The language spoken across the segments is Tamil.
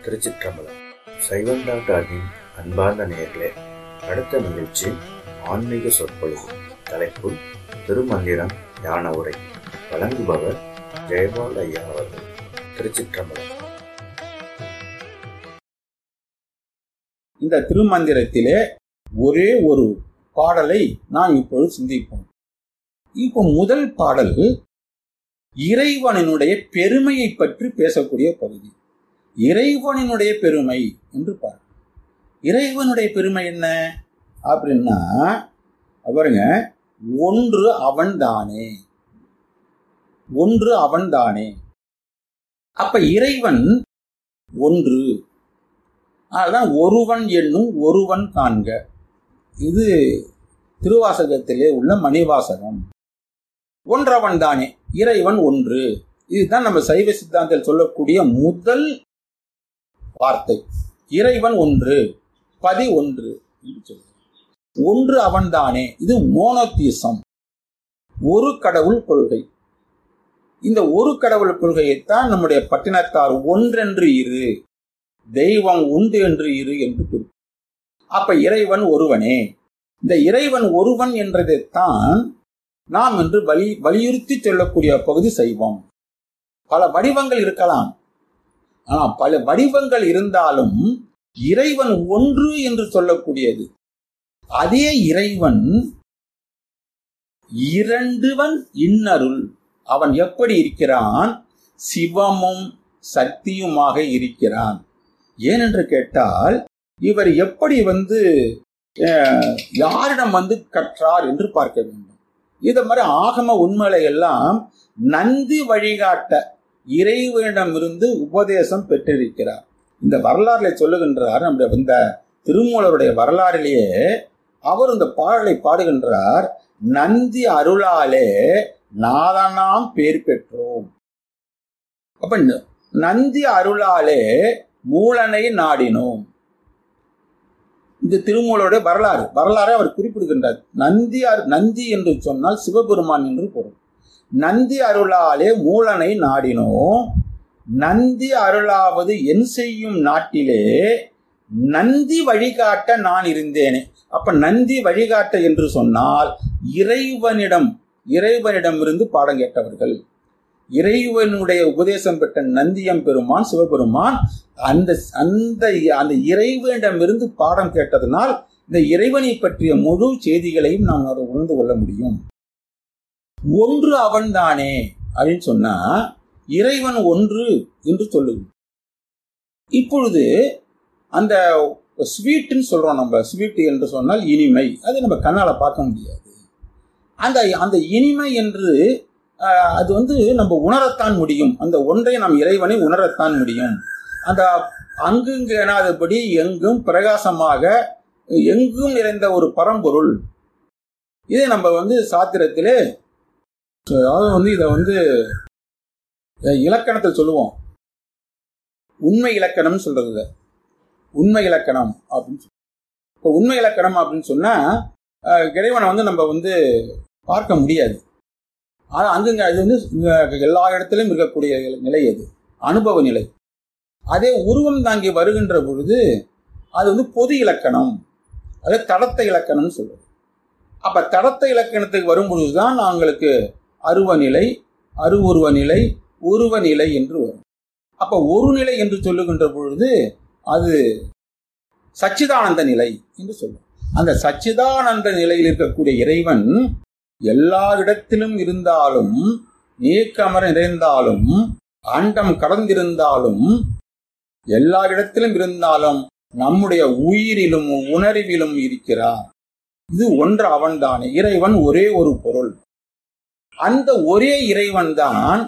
திருச்சிற்றம்பலம் சைவம் டாக்டரின் அன்பார்ந்த நேயர்களே அடுத்த நிகழ்ச்சி ஆன்மீக சொற்பொழிவு தலைப்பு திருமந்திரம் ஞான உரை வழங்குபவர் ஜெயபால் ஐயா அவர்கள் திருச்சிற்றம்பலம் இந்த திருமந்திரத்திலே ஒரே ஒரு பாடலை நாம் இப்பொழுது சிந்திப்போம் இப்போ முதல் பாடல் இறைவனினுடைய பெருமையை பற்றி பேசக்கூடிய பகுதி இறைவனினுடைய பெருமை என்று பாரு இறைவனுடைய பெருமை என்ன அப்படின்னா பாருங்க ஒன்று அவன்தானே ஒன்று அவன்தானே அப்ப இறைவன் ஒன்று அதுதான் ஒருவன் என்னும் ஒருவன் காண்க இது திருவாசகத்திலே உள்ள மணிவாசகம் ஒன்றவன் தானே இறைவன் ஒன்று இதுதான் நம்ம சைவ சித்தாந்தத்தில் சொல்லக்கூடிய முதல் வார்த்தை இறைவன் ஒன்று பதி ஒன்று என்று சொல்லுது ஒன்று அவன்தானே இது மோனோத்தீசம் ஒரு கடவுள் கொள்கை இந்த ஒரு கடவுள் கொள்கையைத்தான் நம்முடைய பட்டினத்தார் ஒன்றென்று இரு தெய்வம் உண்டு என்று இரு என்று குறிப்பிடும் அப்ப இறைவன் ஒருவனே இந்த இறைவன் ஒருவன் என்றதைத்தான் நாம் என்று வலி வலியுறுத்தி சொல்லக்கூடிய பகுதி சைவம் பல வடிவங்கள் இருக்கலாம் ஆனா பல வடிவங்கள் இருந்தாலும் இறைவன் ஒன்று என்று சொல்லக்கூடியது அதே இறைவன் இரண்டுவன் இன்னருள் அவன் எப்படி இருக்கிறான் சிவமும் சக்தியுமாக இருக்கிறான் ஏனென்று கேட்டால் இவர் எப்படி வந்து யாரிடம் வந்து கற்றார் என்று பார்க்க வேண்டும் இத மாதிரி ஆகம உண்மைகளை எல்லாம் நந்தி வழிகாட்ட இறைவனிடமிருந்து உபதேசம் பெற்றிருக்கிறார் இந்த வரலாறுல சொல்லுகின்றார் நம்முடைய இந்த திருமூலருடைய வரலாறிலேயே அவர் இந்த பாடலை பாடுகின்றார் நந்தி அருளாலே நாதனாம் பேர் பெற்றோம் அப்ப நந்தி அருளாலே மூலனை நாடினோம் இந்த திருமூலருடைய வரலாறு வரலாறு அவர் குறிப்பிடுகின்றார் நந்தி நந்தி என்று சொன்னால் சிவபெருமான் என்று பொருள் நந்தி அருளாலே மூலனை நாடினோம் நந்தி அருளாவது என் செய்யும் நாட்டிலே நந்தி வழிகாட்ட நான் இருந்தேனே அப்ப நந்தி வழிகாட்ட என்று சொன்னால் இறைவனிடம் இறைவனிடம் இருந்து பாடம் கேட்டவர்கள் இறைவனுடைய உபதேசம் பெற்ற நந்தியம் பெருமான் சிவபெருமான் அந்த அந்த அந்த இறைவனிடமிருந்து பாடம் கேட்டதனால் இந்த இறைவனை பற்றிய முழு செய்திகளையும் நாம் உணர்ந்து கொள்ள முடியும் ஒன்று அவன்தானே அப்படின்னு சொன்னா இறைவன் ஒன்று என்று சொல்லுது இப்பொழுது அந்த ஸ்வீட்னு சொல்றோம் நம்ம ஸ்வீட் என்று சொன்னால் இனிமை அதை நம்ம கண்ணால பார்க்க முடியாது அந்த அந்த இனிமை என்று அது வந்து நம்ம உணரத்தான் முடியும் அந்த ஒன்றை நாம் இறைவனை உணரத்தான் முடியும் அந்த அங்குங்க எனாதபடி எங்கும் பிரகாசமாக எங்கும் நிறைந்த ஒரு பரம்பொருள் இதை நம்ம வந்து சாத்திரத்திலே அதாவது வந்து இதை வந்து இலக்கணத்தில் சொல்லுவோம் உண்மை இலக்கணம் சொல்றது உண்மை இலக்கணம் அப்படின்னு சொல்லி இப்போ உண்மை இலக்கணம் அப்படின்னு சொன்னா இறைவனை வந்து நம்ம வந்து பார்க்க முடியாது ஆனால் அங்குங்க அது வந்து எல்லா இடத்திலும் இருக்கக்கூடிய நிலை அது அனுபவ நிலை அதே உருவம் தாங்கி வருகின்ற பொழுது அது வந்து பொது இலக்கணம் அது தடத்த இலக்கணம்னு சொல்றது அப்ப தடத்த இலக்கணத்துக்கு வரும் பொழுதுதான் நாங்களுக்கு அருவ நிலை அருவுருவ நிலை உருவ நிலை என்று வரும் அப்ப ஒரு நிலை என்று சொல்லுகின்ற பொழுது அது சச்சிதானந்த நிலை என்று சொல்லும் அந்த சச்சிதானந்த நிலையில் இருக்கக்கூடிய இறைவன் எல்லா இடத்திலும் இருந்தாலும் நீக்கமர நிறைந்தாலும் அண்டம் கடந்திருந்தாலும் எல்லா இடத்திலும் இருந்தாலும் நம்முடைய உயிரிலும் உணர்விலும் இருக்கிறார் இது ஒன்று அவன்தானே இறைவன் ஒரே ஒரு பொருள் அந்த ஒரே இறைவன் தான்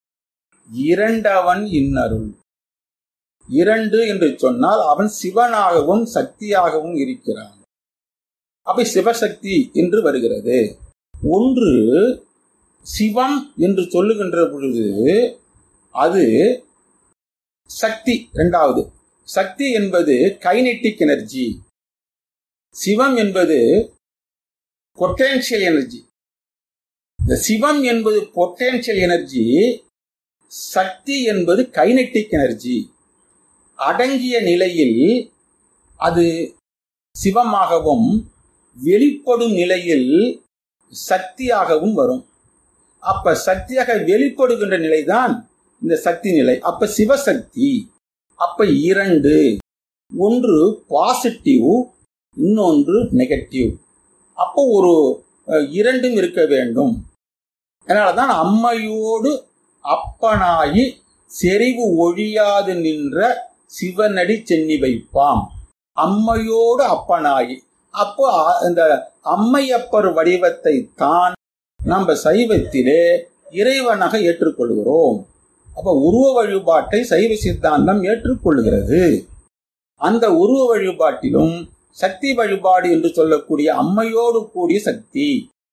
இரண்டவன் இன்னருள் இரண்டு என்று சொன்னால் அவன் சிவனாகவும் சக்தியாகவும் இருக்கிறான் அப்ப சிவசக்தி என்று வருகிறது ஒன்று சிவம் என்று சொல்லுகின்ற பொழுது அது சக்தி இரண்டாவது சக்தி என்பது கைனெட்டிக் எனர்ஜி சிவம் என்பது பொட்டேன்சியல் எனர்ஜி இந்த சிவம் என்பது பொட்டேன்சியல் எனர்ஜி சக்தி என்பது கைனெட்டிக் எனர்ஜி அடங்கிய நிலையில் அது சிவமாகவும் வெளிப்படும் நிலையில் சக்தியாகவும் வரும் அப்ப சக்தியாக வெளிப்படுகின்ற நிலைதான் இந்த சக்தி நிலை அப்ப சிவசக்தி அப்ப இரண்டு ஒன்று பாசிட்டிவ் இன்னொன்று நெகட்டிவ் அப்போ ஒரு அஹ், இரண்டும் இருக்க வேண்டும் அதனாலதான் அம்மையோடு அப்பனாயி செறிவு ஒழியாது நின்ற சிவனடி சென்னி வைப்பாம் அம்மையோடு அப்பனாயி அப்போ அ- இந்த அம்மையப்பர் வடிவத்தை தான் நம்ம சைவத்திலே இறைவனாக ஏற்றுக்கொள்கிறோம் அப்ப உருவ வழிபாட்டை சைவ சித்தாந்தம் ஏற்றுக்கொள்கிறது அந்த உருவ வழிபாட்டிலும் சக்தி வழிபாடு என்று சொல்லக்கூடிய அம்மையோடு கூடிய சக்தி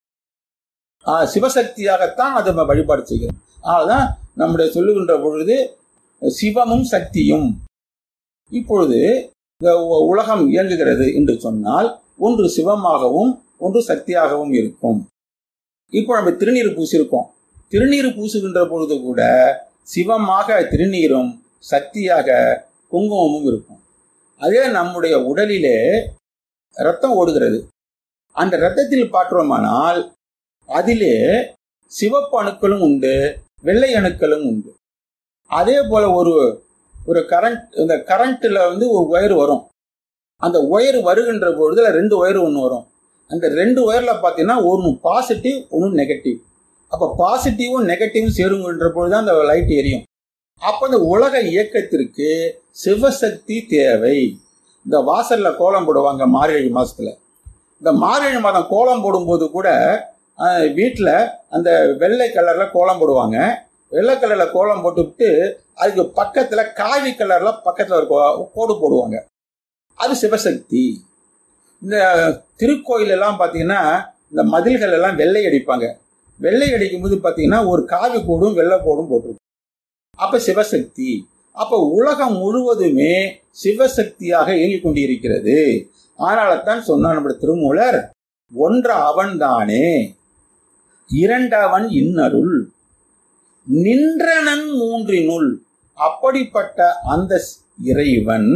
ஆ, சிவசக்தியாகத்தான் அதை நம்ம வழிபாடு செய்கிறோம் அதனால்தான் நம்முடைய சொல்லுகின்ற பொழுது சிவமும் சக்தியும் இப்பொழுது இந்த உ- உலகம் இயங்குகிறது என்று சொன்னால் ஒன்று சிவமாகவும் ஒன்று சக்தியாகவும் இருக்கும் இப்போ நம்ம திருநீர் பூசியிருக்கோம் திருநீர் பூசுகின்ற பொழுது கூட சிவமாக திருநீரும் சக்தியாக குங்குமமும் இருக்கும் அதே நம்முடைய உடலிலே ரத்தம் ஓடுகிறது அந்த ரத்தத்தில் பாற்றோமானால் அதிலே சிவப்பு அணுக்களும் உண்டு வெள்ளை அணுக்களும் உண்டு அதே போல ஒரு ஒரு கரண்ட் இந்த கரண்ட்ல வந்து ஒரு ஒயர் வரும் அந்த ஒயர் வருகின்ற பொழுதுல ரெண்டு ஒயர் ஒன்று வரும் அந்த ரெண்டு ஒயர்ல பார்த்தீங்கன்னா ஒன்று பாசிட்டிவ் ஒன்று நெகட்டிவ் அப்போ பாசிட்டிவும் நெகட்டிவும் சேருங்கின்ற பொழுது தான் அந்த லைட் எரியும் அப்போ இந்த உலக இயக்கத்திற்கு சிவசக்தி தேவை இந்த வாசல்ல கோலம் போடுவாங்க மார்கழி மாசத்துல இந்த மார்கழி மாதம் கோலம் போடும்போது கூட வீட்டில் அந்த வெள்ளை கலர்ல கோலம் போடுவாங்க வெள்ளை கலர்ல கோலம் போட்டுவிட்டு அதுக்கு பக்கத்துல காவி கலர்ல பக்கத்துல ஒரு கோ- கோடு போடுவாங்க அது சிவசக்தி இந்த திருக்கோயில் எல்லாம் பாத்தீங்கன்னா இந்த மதில்கள் எல்லாம் வெள்ளை அடிப்பாங்க வெள்ளை அடிக்கும் போது பாத்தீங்கன்னா ஒரு காவி கோடும் வெள்ளை கோடும் போட்டிருக்கும் அப்ப சிவசக்தி அப்ப உலகம் முழுவதுமே சிவசக்தியாக இயங்கிக் கொண்டிருக்கிறது அதனால தான் சொன்னார் நம்முடைய திருமூலர் ஒன்ற அவன்தானே இரண்டவன் இன்னருள் நின்றனன் மூன்றினுள் அப்படிப்பட்ட அந்த இறைவன்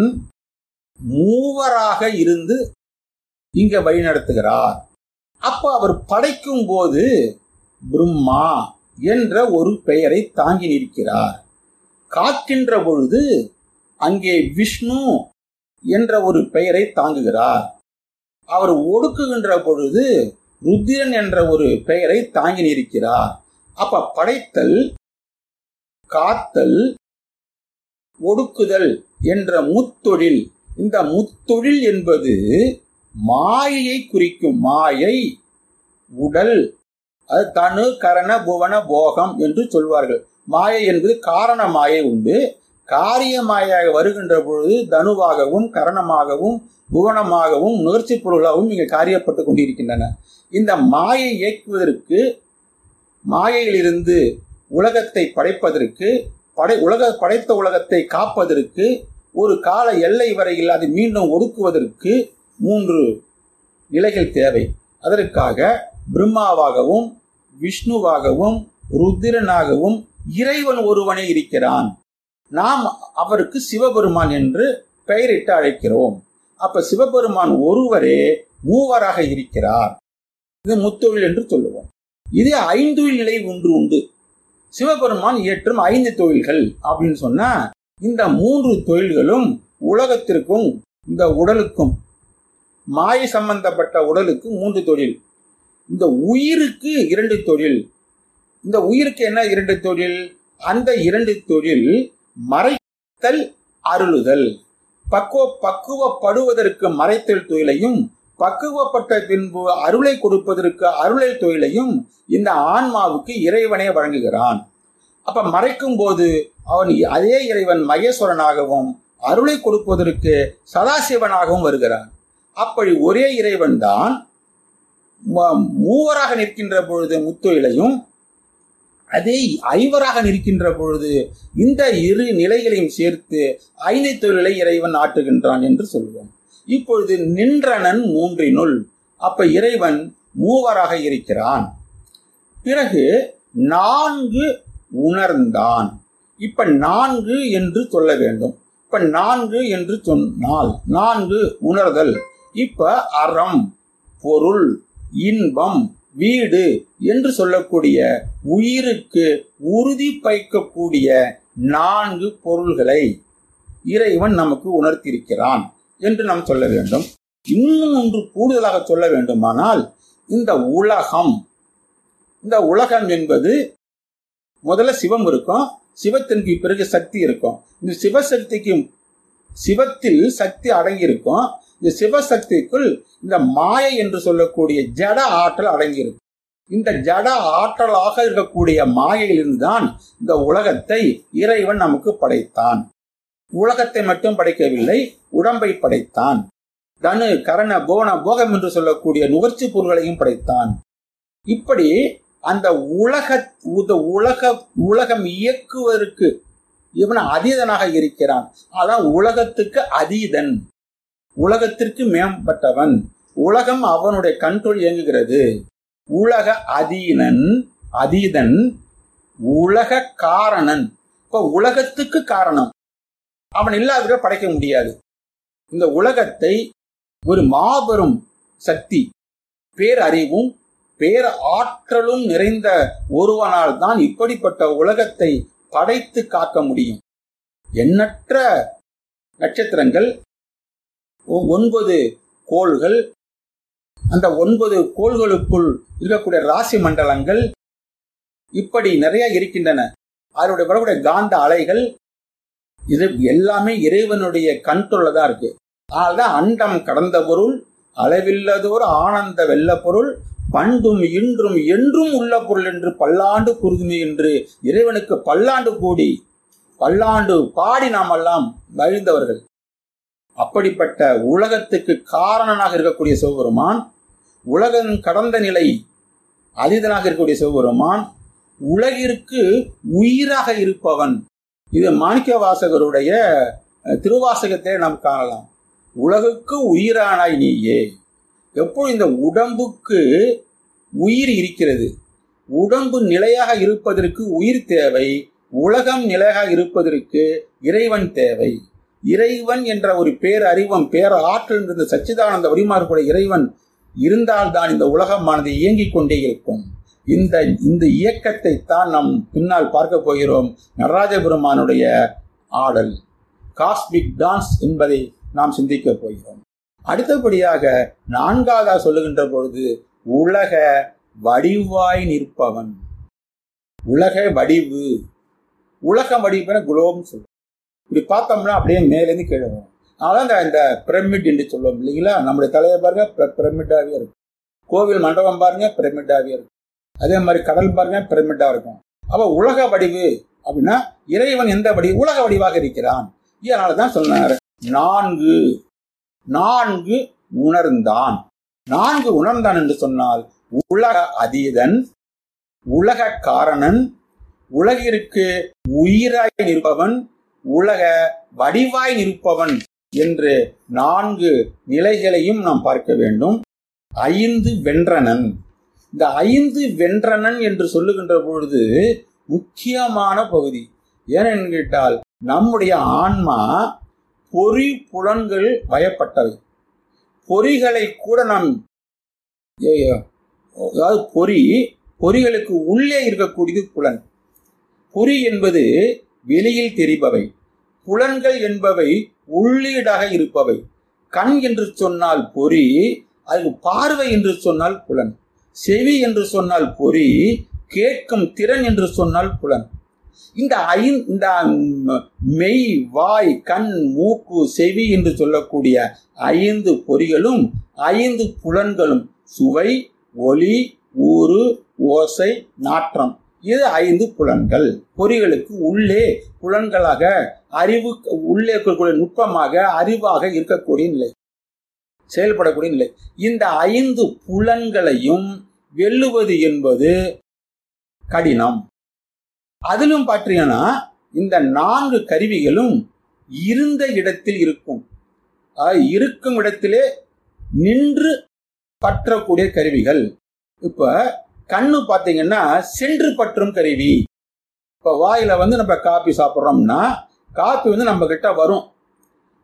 மூவராக இருந்து இங்க வழிநடத்துகிறார் அப்ப அவர் படைக்கும் போது பிரம்மா என்ற ஒரு பெயரை தாங்கி நிற்கிறார் காக்கின்ற பொழுது அங்கே விஷ்ணு என்ற ஒரு பெயரை தாங்குகிறார் அவர் ஒடுக்குகின்ற பொழுது ருத்திரன் என்ற ஒரு பெயரை தாங்கி நிற்கிறார் அப்ப படைத்தல் காத்தல் ஒடுக்குதல் என்ற முத்தொழில் இந்த முத்தொழில் என்பது மாயையை குறிக்கும் மாயை உடல் அது தனு கரண புவன போகம் என்று சொல்வார்கள் மாயை என்பது காரண மாயை உண்டு காரிய மாயாக வருகின்ற பொழுது தனுவாகவும் கரணமாகவும் புவனமாகவும் நுகர்ச்சி பொருளாகவும் இங்கே காரியப்பட்டு கொண்டிருக்கின்றன இந்த மாயை இயக்குவதற்கு மாயையிலிருந்து உலகத்தை படைப்பதற்கு படை உலக படைத்த உலகத்தை காப்பதற்கு ஒரு கால எல்லை வரையில் அதை மீண்டும் ஒடுக்குவதற்கு மூன்று நிலைகள் தேவை அதற்காக பிரம்மாவாகவும் விஷ்ணுவாகவும் ருத்திரனாகவும் இறைவன் ஒருவனே இருக்கிறான் நாம் அவருக்கு சிவபெருமான் என்று பெயரிட்டு அழைக்கிறோம் அப்ப சிவபெருமான் ஒருவரே மூவராக இருக்கிறார் இது முத்தொழில் என்று சொல்லுவோம் இது ஐந்தொழில் நிலை ஒன்று உண்டு சிவபெருமான் இயற்றும் ஐந்து தொழில்கள் அப்படின்னு சொன்னா இந்த மூன்று தொழில்களும் உலகத்திற்கும் இந்த உடலுக்கும் மாயை சம்பந்தப்பட்ட உடலுக்கு மூன்று தொழில் இந்த உயிருக்கு இரண்டு தொழில் இந்த உயிருக்கு என்ன இரண்டு தொழில் அந்த இரண்டு தொழில் மறைத்தல் அருளுதல் பக்குவ பக்குவப்படுவதற்கு மறைத்தல் தொழிலையும் பக்குவப்பட்ட பின்பு அருளை கொடுப்பதற்கு அருளை தொழிலையும் இந்த ஆன்மாவுக்கு இறைவனே வழங்குகிறான் அப்ப மறைக்கும் போது அவன் அதே இறைவன் மகேஸ்வரனாகவும் அருளை கொடுப்பதற்கு சதாசிவனாகவும் வருகிறான் அப்படி ஒரே இறைவன் தான் மூவராக நிற்கின்ற பொழுது முத்தொழிலையும் அதே ஐவராக நிற்கின்ற பொழுது இந்த இரு நிலைகளையும் சேர்த்து ஐந்து தொழிலை இறைவன் ஆட்டுகின்றான் என்று சொல்லுவோம் இப்பொழுது நின்றனன் மூன்றினுள் அப்ப இறைவன் மூவராக இருக்கிறான் பிறகு நான்கு உணர்ந்தான் இப்ப நான்கு என்று சொல்ல வேண்டும் இப்ப நான்கு என்று சொன்னால் நான்கு உணர்தல் இப்ப அறம் பொருள் இன்பம் வீடு என்று சொல்லக்கூடிய உயிருக்கு உறுதி பயக்கக்கூடிய நான்கு பொருள்களை இறைவன் நமக்கு உணர்த்தியிருக்கிறான் என்று நாம் சொல்ல வேண்டும் இன்னும் ஒன்று கூடுதலாக சொல்ல வேண்டுமானால் இந்த உலகம் இந்த உலகம் என்பது முதல்ல சிவம் இருக்கும் சிவத்திற்கு பிறகு சக்தி இருக்கும் இந்த சிவசக்திக்கு சிவத்தில் சக்தி அடங்கி இருக்கும் இந்த சிவசக்திக்குள் இந்த மாயை என்று சொல்லக்கூடிய ஜட ஆற்றல் அடங்கியிருக்கும் இந்த ஜட ஆற்றலாக இருக்கக்கூடிய மாயையிலிருந்து தான் இந்த உலகத்தை இறைவன் நமக்கு படைத்தான் உலகத்தை மட்டும் படைக்கவில்லை உடம்பை படைத்தான் தனு கரண போன போகம் என்று சொல்லக்கூடிய நுகர்ச்சி பொருள்களையும் படைத்தான் இப்படி அந்த உலக இந்த உலக உலகம் இயக்குவதற்கு இவன் அதீதனாக இருக்கிறான் அதான் உலகத்துக்கு அதீதன் உலகத்திற்கு மேம்பட்டவன் உலகம் அவனுடைய கண்ட்ரோல் இயங்குகிறது உலக அதீனன் அதீதன் உலக காரணன் இப்ப உலகத்துக்கு காரணம் அவன் இல்லாத படைக்க முடியாது இந்த உலகத்தை ஒரு மாபெரும் சக்தி பேரறிவும் பேர் ஆற்றலும் நிறைந்த ஒருவனால் தான் இப்படிப்பட்ட உலகத்தை படைத்து காக்க முடியும் எண்ணற்ற நட்சத்திரங்கள் ஒன்பது கோள்கள் அந்த ஒன்பது கோள்களுக்குள் இருக்கக்கூடிய ராசி மண்டலங்கள் இப்படி நிறைய இருக்கின்றன அதனுடைய வரக்கூடிய காந்த அலைகள் இது எல்லாமே இறைவனுடைய கண்ட்ரோல்ல தான் இருக்கு அதனால்தான் அண்டம் கடந்த பொருள் அளவில்லதோர் ஆனந்த வெள்ள பொருள் பண்டும் இன்றும் என்றும் உள்ள பொருள் என்று பல்லாண்டு குருதுமை என்று இறைவனுக்கு பல்லாண்டு கூடி பல்லாண்டு பாடி நாம் எல்லாம் மகிழ்ந்தவர்கள் அப்படிப்பட்ட உலகத்துக்கு காரணனாக இருக்கக்கூடிய சிவபெருமான் உலகம் கடந்த நிலை அதீதனாக இருக்கக்கூடிய சிவபெருமான் உலகிற்கு உயிராக இருப்பவன் இது மாணிக்க வாசகருடைய திருவாசகத்தை நாம் காணலாம் உலகுக்கு உயிரானாய் நீயே எப்போ இந்த உடம்புக்கு உயிர் இருக்கிறது உடம்பு நிலையாக இருப்பதற்கு உயிர் தேவை உலகம் நிலையாக இருப்பதற்கு இறைவன் தேவை இறைவன் என்ற ஒரு பேரறிவம் பேர ஆற்றல் இருந்த சச்சிதானந்த வரிமாறுடைய இறைவன் இருந்தால்தான் இந்த உலகமானது இயங்கிக் கொண்டே இருக்கும் இந்த இந்த இயக்கத்தை தான் நாம் பின்னால் பார்க்க போகிறோம் நடராஜ பெருமானுடைய ஆடல் காஸ்மிக் டான்ஸ் என்பதை நாம் சிந்திக்க போகிறோம் அடுத்தபடியாக நான்காவதா சொல்லுகின்ற பொழுது உலக வடிவாய் நிற்பவன் உலக வடிவு உலக வடிவுன குலோப்னு சொல்லுவோம் இப்படி பார்த்தோம்னா அப்படியே மேலேருந்து கீழே வரும் அதனால இந்த பிரமிட் என்று சொல்லுவோம் இல்லைங்களா நம்முடைய தலையை பாருங்க பிரமிட்டாவே இருக்கும் கோவில் மண்டபம் பாருங்க பிரமிட்டாவே இருக்கும் அதே மாதிரி கடல் பாருங்க பிரமிட்டா இருக்கும் அப்ப உலக வடிவு அப்படின்னா இறைவன் எந்த வடிவு உலக வடிவாக இருக்கிறான் இதனாலதான் சொன்னார் நான்கு நான்கு உணர்ந்தான் நான்கு உணர்ந்தான் என்று சொன்னால் உலக அதீதன் உலக காரணன் உலகிற்கு உயிராய் நிற்பவன் உலக வடிவாய் நிற்பவன் என்று நான்கு நிலைகளையும் நாம் பார்க்க வேண்டும் ஐந்து வென்றனன் இந்த ஐந்து வென்றனன் என்று சொல்லுகின்ற பொழுது முக்கியமான பகுதி ஏனென்று கேட்டால் நம்முடைய ஆன்மா பொறி புலன்கள் பயப்பட்டவை பொறிகளை கூட நாம் அதாவது பொறி பொறிகளுக்கு உள்ளே இருக்கக்கூடியது புலன் பொறி என்பது வெளியில் தெரிபவை புலன்கள் என்பவை உள்ளீடாக இருப்பவை கண் என்று சொன்னால் பொறி அது பார்வை என்று சொன்னால் புலன் செவி என்று சொன்னால் பொறி கேட்கும் திறன் என்று சொன்னால் புலன் இந்த ஐ இந்த மெய் வாய் கண் மூக்கு செவி என்று சொல்லக்கூடிய ஐந்து பொறிகளும் ஐந்து புலன்களும் சுவை ஒளி ஊறு ஓசை நாற்றம் இது ஐந்து புலன்கள் பொறிகளுக்கு உள்ளே புலன்களாக அறிவு உள்ளே இருக்கக்கூடிய நுட்பமாக அறிவாக இருக்கக்கூடிய நிலை செயல்படக்கூடிய நிலை இந்த ஐந்து புலன்களையும் வெல்லுவது என்பது கடினம் அதிலும் பார்த்தீங்கன்னா இந்த நான்கு கருவிகளும் இருந்த இடத்தில் இருக்கும் இருக்கும் இடத்திலே நின்று பற்றக்கூடிய கருவிகள் இப்ப கண்ணு பாத்தீங்கன்னா சென்று பற்றும் கருவி இப்ப வாயில வந்து நம்ம காப்பி சாப்பிட்றோம்னா காப்பி வந்து நம்ம கிட்ட வரும்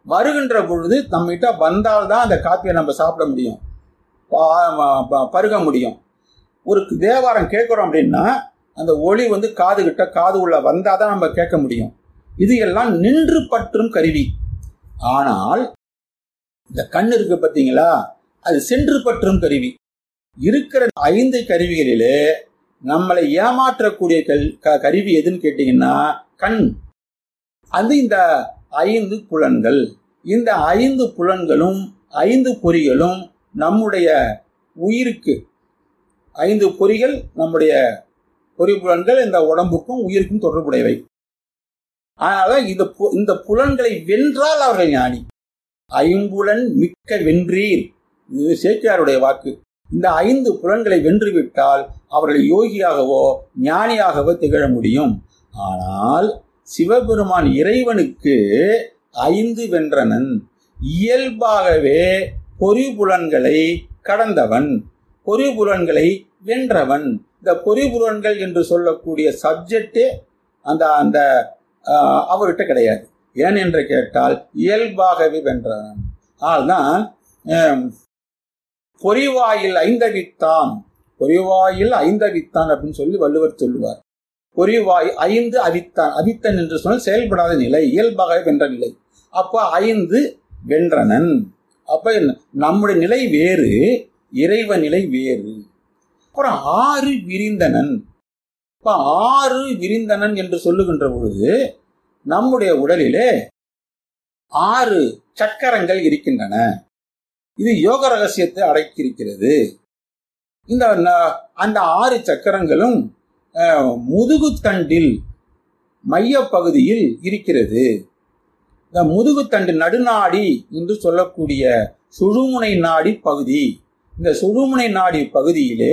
வருகின்ற பொழுது நம்மகிட்ட வந்தால்தான் அந்த காப்பியை நம்ம சாப்பிட முடியும் பா- ம- ப- பருக முடியும் ஒரு தேவாரம் கேட்குறோம் அப்படின்னா அந்த ஒளி வந்து காது கிட்ட காது உள்ள வந்தாதான் நம்ம கேட்க முடியும் இது எல்லாம் நின்று பற்றும் கருவி ஆனால் இந்த கண் இருக்கு பார்த்தீங்களா அது சென்று பற்றும் கருவி இருக்கிற ஐந்து கருவிகளிலே நம்மளை ஏமாற்றக்கூடிய கல்- க- கருவி எதுன்னு கேட்டீங்கன்னா கண் அது இந்த ஐந்து புலன்கள் இந்த ஐந்து புலன்களும் ஐந்து பொறிகளும் நம்முடைய உயிருக்கு ஐந்து பொறிகள் நம்முடைய பொறி புலன்கள் இந்த உடம்புக்கும் உயிருக்கும் தொடர்புடையவை அதனால இந்த பு- இந்த புலன்களை வென்றால் அவர்கள் ஞானி ஐம்புலன் மிக்க வென்றீர் இது சேக்கியாருடைய வாக்கு இந்த ஐந்து புலன்களை வென்றுவிட்டால் அவர்கள் யோகியாகவோ ஞானியாகவோ திகழ முடியும் ஆனால் சிவபெருமான் இறைவனுக்கு ஐந்து வென்றனன் இயல்பாகவே பொறிபுலன்களை கடந்தவன் பொறிபுலன்களை வென்றவன் இந்த பொறிபுலன்கள் என்று சொல்லக்கூடிய சப்ஜெக்டே அந்த அந்த ஆஹ், அவர்கிட்ட கிடையாது ஏன் என்று கேட்டால் இயல்பாகவே வென்றவன் அதனால்தான் ஆம், பொறிவாயில் ஐந்தவித்தான் பொறிவாயில் ஐந்தவித்தான் அப்படின்னு சொல்லி வள்ளுவர் சொல்லுவார் பொறிவாய் ஐந்து அவித்தான் அவித்தன் என்று சொன்னால் செயல்படாத நிலை இயல்பாக வென்ற நிலை அப்ப ஐந்து வென்றனன் அப்ப என்ன? நம்முடைய நிலை வேறு இறைவ நிலை வேறு அப்புறம் ஆறு விரிந்தனன் இப்ப ஆறு விரிந்தனன் என்று சொல்லுகின்ற பொழுது நம்முடைய உடலிலே ஆறு சக்கரங்கள் இருக்கின்றன இது யோக ரகசியத்தை அடக்கியிருக்கிறது இந்த ந- அந்த ஆறு சக்கரங்களும் அஹ், முதுகுத்தண்டில் மையப்பகுதியில் இருக்கிறது இந்த முதுகுத்தண்டு நடுநாடி என்று சொல்லக்கூடிய சுழுமுனை நாடி பகுதி இந்த சுழுமுனை நாடி பகுதியிலே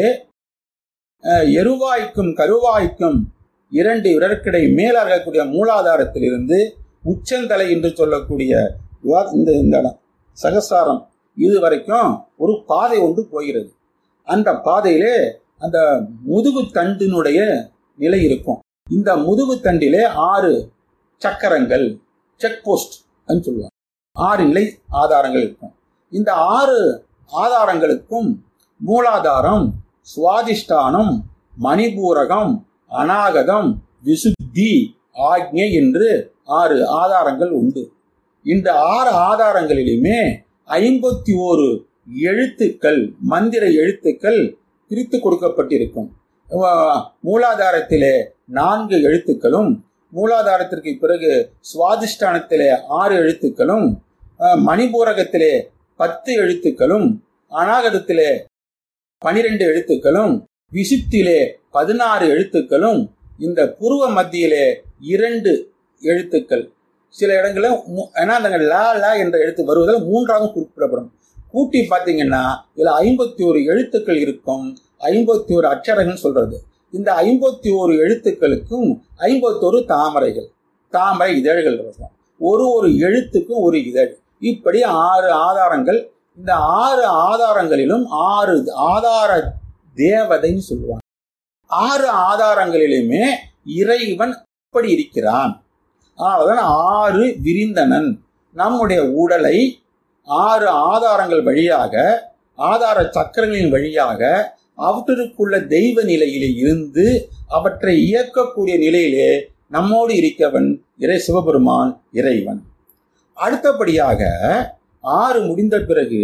அஹ், எருவாய்க்கும் கருவாய்க்கும் இரண்டு விரற்கிடை மேல இருக்கக்கூடிய மூலாதாரத்திலிருந்து உச்சந்தலை என்று சொல்லக்கூடிய வா- இந்த இந்த இடம் சகசாரம் இது வரைக்கும் ஒரு பாதை ஒன்று போகிறது அந்த பாதையிலே அந்த முதுகு தண்டினுடைய நிலை இருக்கும் இந்த முதுகு தண்டிலே ஆறு சக்கரங்கள் செக் போஸ்ட் சொல்லுவாங்க ஆறு நிலை ஆதாரங்கள் இருக்கும் இந்த ஆறு ஆதாரங்களுக்கும் மூலாதாரம் சுவாதிஷ்டானம் மணிபூரகம் அநாகதம் விசுத்தி ஆக்ஞை என்று ஆறு ஆதாரங்கள் உண்டு இந்த ஆறு ஆதாரங்களிலுமே ஐம்பத்தி ஓரு எழுத்துக்கள் மந்திர எழுத்துக்கள் பிரித்து கொடுக்கப்பட்டிருக்கும் அஹ் மூலாதாரத்திலே நான்கு எழுத்துக்களும் மூலாதாரத்திற்கு பிறகு சுவாதிஷ்டானத்திலே ஆறு எழுத்துக்களும் அஹ் மணிபூரகத்திலே பத்து எழுத்துக்களும் அநாகதத்திலே பனிரெண்டு எழுத்துக்களும் விசுப்தியிலே பதினாறு எழுத்துக்களும் இந்த புருவ மத்தியிலே இரண்டு எழுத்துக்கள் சில இடங்களில் மு- ஏன்னா அந்த லா லா என்ற எழுத்து வருவதால் மூன்றாக குறிப்பிடப்படும் கூட்டி பார்த்தீங்கன்னா இதுல ஐம்பத்தி ஒரு எழுத்துக்கள் இருக்கும் ஐம்பத்தி ஒரு அச்சரங்கள் சொல்றது இந்த ஐம்பத்தி ஒரு எழுத்துக்களுக்கும் ஐம்பத்தொரு தாமரைகள் தாமரை இதழ்கள் இருக்கும் ஒரு ஒரு எழுத்துக்கும் ஒரு இதழ் இப்படி ஆறு ஆதாரங்கள் இந்த ஆறு ஆதாரங்களிலும் ஆறு ஆதார தேவதைன்னு சொல்லுவாங்க ஆறு ஆதாரங்களிலுமே இறைவன் அப்படி இருக்கிறான் அதனாலதான் ஆறு விரிந்தனன் நம்முடைய உடலை ஆறு ஆதாரங்கள் வழியாக ஆதார சக்கரங்களின் வழியாக அவற்றிற்குள்ள தெய்வ நிலையிலே இருந்து அவற்றை இயக்கக்கூடிய நிலையிலே நம்மோடு இருக்கவன் இறை சிவபெருமான் இறைவன் அடுத்தபடியாக ஆறு முடிந்த பிறகு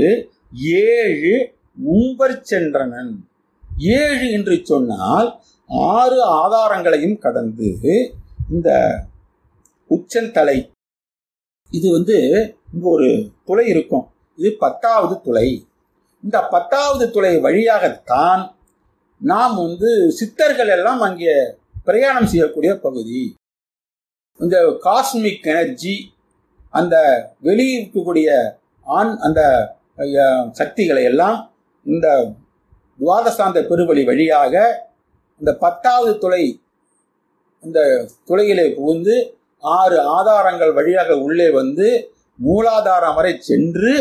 ஏழு உம்பர் சென்றனன் ஏழு என்று சொன்னால் ஆறு ஆதாரங்களையும் கடந்து இந்த உச்சந்தலை இது வந்து இங்க ஒரு துளை இருக்கும் இது பத்தாவது துளை இந்த பத்தாவது துளை வழியாகத்தான் நாம் வந்து சித்தர்கள் எல்லாம் அங்கே பிரயாணம் செய்யக்கூடிய பகுதி இந்த காஸ்மிக் எனர்ஜி அந்த வெளியிருக்கக்கூடிய ஆண் அந்த அஹ், சக்திகளை எல்லாம் இந்த துவாதசாந்த பெருவழி வழியாக இந்த பத்தாவது துளை இந்த துளையிலே புகுந்து ஆறு ஆதாரங்கள் வழியாக உள்ளே வந்து மூலாதாரம் வரை சென்று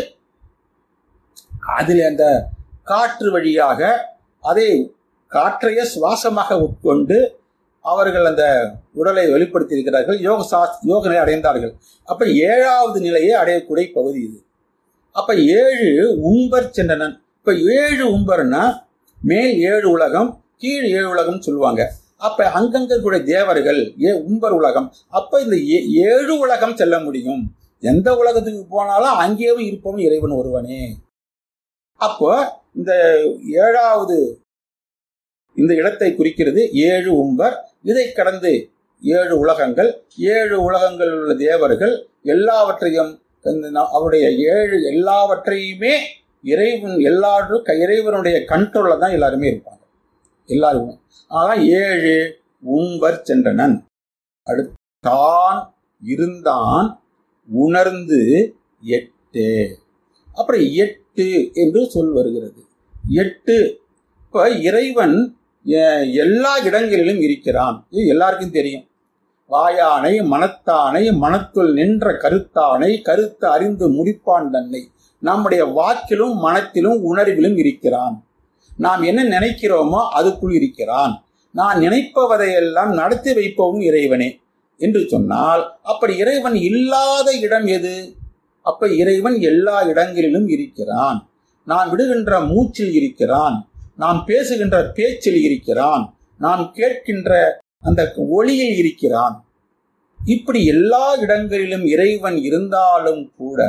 அதில் அந்த காற்று வழியாக அதை காற்றையே சுவாசமாக உட்கொண்டு அவர்கள் அந்த உடலை வெளிப்படுத்தி இருக்கிறார்கள் யோக சாஸ் யோக நிலை அடைந்தார்கள் அப்ப ஏழாவது நிலையை அடையக்கூடிய பகுதி இது அப்ப ஏழு உம்பர் சென்றனன் இப்ப ஏழு உம்பர்னா மேல் ஏழு உலகம் கீழ் ஏழு உலகம் சொல்லுவாங்க அப்ப அங்கங்க கூட தேவர்கள் ஏ உம்பர் உலகம் அப்ப இந்த ஏ- ஏழு உலகம் செல்ல முடியும் எந்த உலகத்துக்கு போனாலும் அங்கேயும் இருப்பவன் இறைவன் ஒருவனே அப்போ இந்த ஏழாவது இந்த இடத்தை குறிக்கிறது ஏழு உம்பர் இதை கடந்து ஏழு உலகங்கள் ஏழு உலகங்கள் உள்ள தேவர்கள் எல்லாவற்றையும் இந்த ந- அவருடைய ஏழு எல்லாவற்றையுமே இறைவன் எல்லாரும் க- இறைவனுடைய கண்ட்ரோல்ல தான் எல்லாருமே இருப்பாங்க எல்லாருமே அதான் ஏழு உம்பர் சென்றனன் அடுத்தான் இருந்தான் உணர்ந்து எட்டு அப்புறம் எட்டு என்று சொல் வருகிறது எட்டு இப்ப இறைவன் அஹ், எல்லா இடங்களிலும் இருக்கிறான் இது எல்லாருக்கும் தெரியும் வாயானை மனத்தானை மனத்துள் நின்ற கருத்தானை கருத்து அறிந்து முடிப்பான் தன்னை நம்முடைய வாக்கிலும் மனத்திலும் உணர்விலும் இருக்கிறான் நாம் என்ன நினைக்கிறோமோ அதுக்குள் இருக்கிறான் நான் நினைப்பவதையெல்லாம் நடத்தி வைப்பவும் இறைவனே என்று சொன்னால் அப்படி இறைவன் இல்லாத இடம் எது அப்ப இறைவன் எல்லா இடங்களிலும் இருக்கிறான் நாம் விடுகின்ற மூச்சில் இருக்கிறான் நாம் பேசுகின்ற பேச்சில் இருக்கிறான் நாம் கேட்கின்ற அந்த ஒளியில் இருக்கிறான் இப்படி எல்லா இடங்களிலும் இறைவன் இருந்தாலும் கூட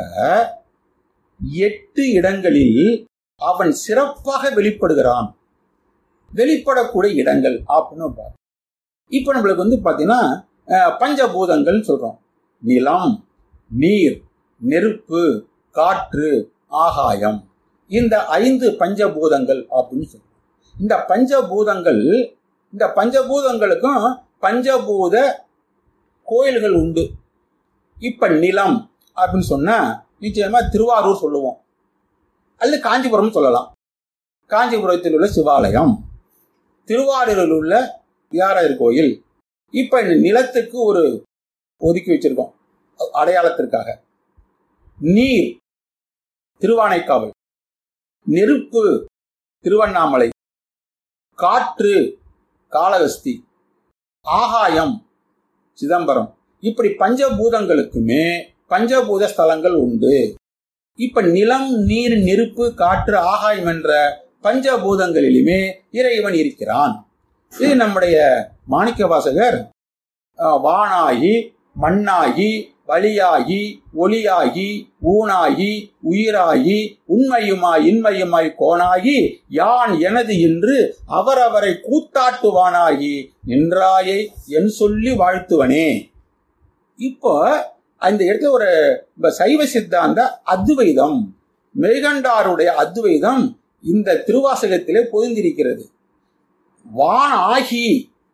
எட்டு இடங்களில் அவன் சிறப்பாக வெளிப்படுகிறான் வெளிப்படக்கூடிய இடங்கள் அப்படின்னு பாரு. இப்ப நம்மளுக்கு வந்து பாத்தீங்கன்னா அஹ், பஞ்சபூதங்கள் சொல்றோம் நிலம் நீர் நெருப்பு காற்று ஆகாயம் இந்த ஐந்து பஞ்சபூதங்கள் அப்படின்னு சொல்றோம் இந்த பஞ்சபூதங்கள் இந்த பஞ்சபூதங்களுக்கும் பஞ்சபூத கோயில்கள் உண்டு இப்ப நிலம் அப்படின்னு சொன்னா நிச்சயமா திருவாரூர் சொல்லுவோம் அல்லது காஞ்சிபுரம் சொல்லலாம் காஞ்சிபுரத்தில் உள்ள சிவாலயம் திருவாரூரில் உள்ள வியாராயர் கோயில் இப்ப இந்த நிலத்துக்கு ஒரு ஒதுக்கி வச்சிருக்கோம் அடையாளத்திற்காக நீர் திருவானைக்காவல் நெருப்பு திருவண்ணாமலை காற்று காளகஸ்தி ஆகாயம் சிதம்பரம் இப்படி பஞ்சபூதங்களுக்குமே பஞ்சபூத ஸ்தலங்கள் உண்டு இப்ப நிலம் நீர் நெருப்பு காற்று ஆகாயம் என்ற பஞ்சபூதங்களிலுமே இறைவன் இருக்கிறான் இது நம்முடைய மாணிக்க வாசகர் அஹ், வானாகி மண்ணாகி வழியாகி ஒளியாகி ஊனாகி உயிராகி உண்மையுமாய் இன்மையுமாய் கோணாகி யான் எனது என்று அவரவரை கூத்தாட்டுவானாகி நின்றாயை என் சொல்லி வாழ்த்துவனே இப்போ அந்த இடத்துல ஒரு இப்ப சைவ சித்தாந்த அத்வைதம் மெய்கண்டாருடைய அத்வைதம் இந்த திருவாசகத்திலே பொதிந்திருக்கிறது வான் ஆகி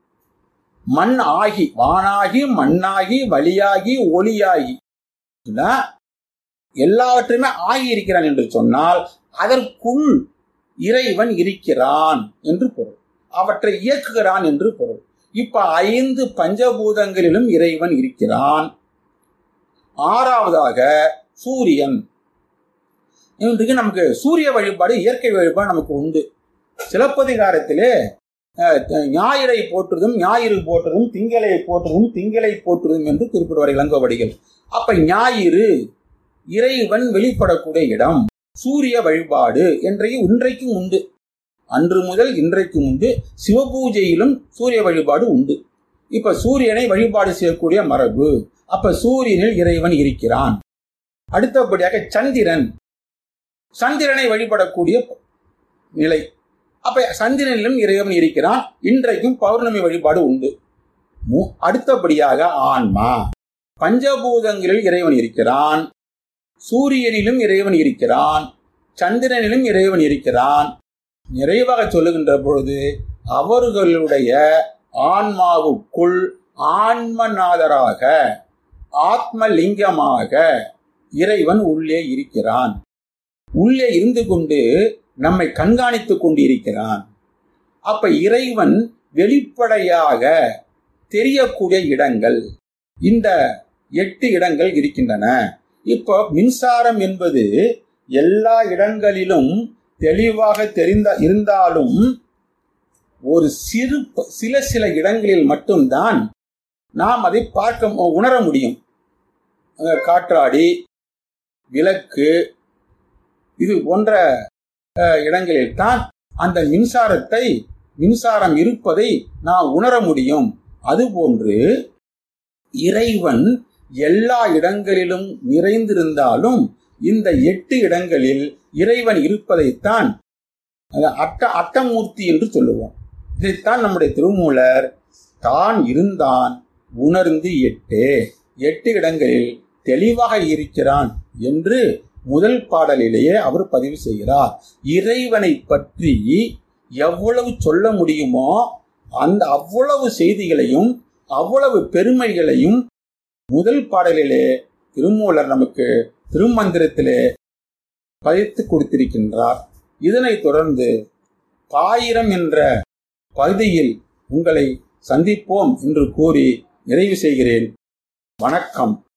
மண் ஆகி வானாகி மண்ணாகி வழியாகி ஒளியாகி இதுனா எல்லாவற்றையுமே ஆகி இருக்கிறான் என்று சொன்னால் அதற்குள் இறைவன் இருக்கிறான் என்று பொருள் அவற்றை இயக்குகிறான் என்று பொருள் இப்ப ஐந்து பஞ்சபூதங்களிலும் இறைவன் இருக்கிறான் ஆறாவதாக சூரியன் இன்றைக்கு நமக்கு சூரிய வழிபாடு இயற்கை வழிபாடு நமக்கு உண்டு சிலப்பதிகாரத்திலே அஹ், ஞாயிறை போற்றுதும் ஞாயிறு போற்றுதும் திங்களை போற்றுதும் திங்களை போற்றுதும் என்று குறிப்பிடுவார் இளங்கோவடிகள் அப்ப ஞாயிறு இறைவன் வெளிப்படக்கூடிய இடம் சூரிய வழிபாடு என்றைக்கு இன்றைக்கும் உண்டு அன்று முதல் இன்றைக்கும் உண்டு சிவபூஜையிலும் சூரிய வழிபாடு உண்டு இப்ப சூரியனை வழிபாடு செய்யக்கூடிய மரபு அப்ப சூரியனில் இறைவன் இருக்கிறான் அடுத்தபடியாக சந்திரன் சந்திரனை வழிபடக்கூடிய நிலை அப்ப சந்திரனிலும் இறைவன் இருக்கிறான் இன்றைக்கும் பௌர்ணமி வழிபாடு உண்டு மு- அடுத்தபடியாக ஆன்மா பஞ்சபூதங்களில் இறைவன் இருக்கிறான் சூரியனிலும் இறைவன் இருக்கிறான் சந்திரனிலும் இறைவன் இருக்கிறான் நிறைவாக சொல்லுகின்ற பொழுது அவர்களுடைய ஆன்மாவுக்குள் ஆன்மநாதராக ஆத்மலிங்கமாக இறைவன் உள்ளே இருக்கிறான் உள்ளே இருந்து கொண்டு நம்மை கண்காணித்துக் கொண்டிருக்கிறான் அப்ப இறைவன் வெளிப்படையாக தெரியக்கூடிய இடங்கள் இந்த எட்டு இடங்கள் இருக்கின்றன இப்போ மின்சாரம் என்பது எல்லா இடங்களிலும் தெளிவாக தெரிந்த இருந்தாலும் ஒரு சிறு சில சில இடங்களில் மட்டும்தான் நாம் அதை பார்க்க உணர முடியும் அஹ் காற்றாடி விளக்கு இது போன்ற அஹ், இடங்களில் தான் அந்த மின்சாரத்தை மின்சாரம் இருப்பதை நாம் உணர முடியும் அதுபோன்று இறைவன் எல்லா இடங்களிலும் நிறைந்திருந்தாலும் இந்த எட்டு இடங்களில் இறைவன் இருப்பதைத்தான் அது அட்ட அட்டமூர்த்தி என்று சொல்லுவோம் இதைத்தான் நம்முடைய திருமூலர் தான் இருந்தான் உணர்ந்து எட்டு எட்டு இடங்களில் தெளிவாக இருக்கிறான் என்று முதல் பாடலிலேயே அவர் பதிவு செய்கிறார் இறைவனை பற்றி எவ்வளவு சொல்ல முடியுமோ அந்த அவ்வளவு செய்திகளையும் அவ்வளவு பெருமைகளையும் முதல் பாடலிலே திருமூலர் நமக்கு திருமந்திரத்திலே பதித்து கொடுத்திருக்கின்றார் இதனைத் தொடர்ந்து பாயிரம் என்ற பகுதியில் உங்களை சந்திப்போம் என்று கூறி நிறைவு செய்கிறேன் வணக்கம்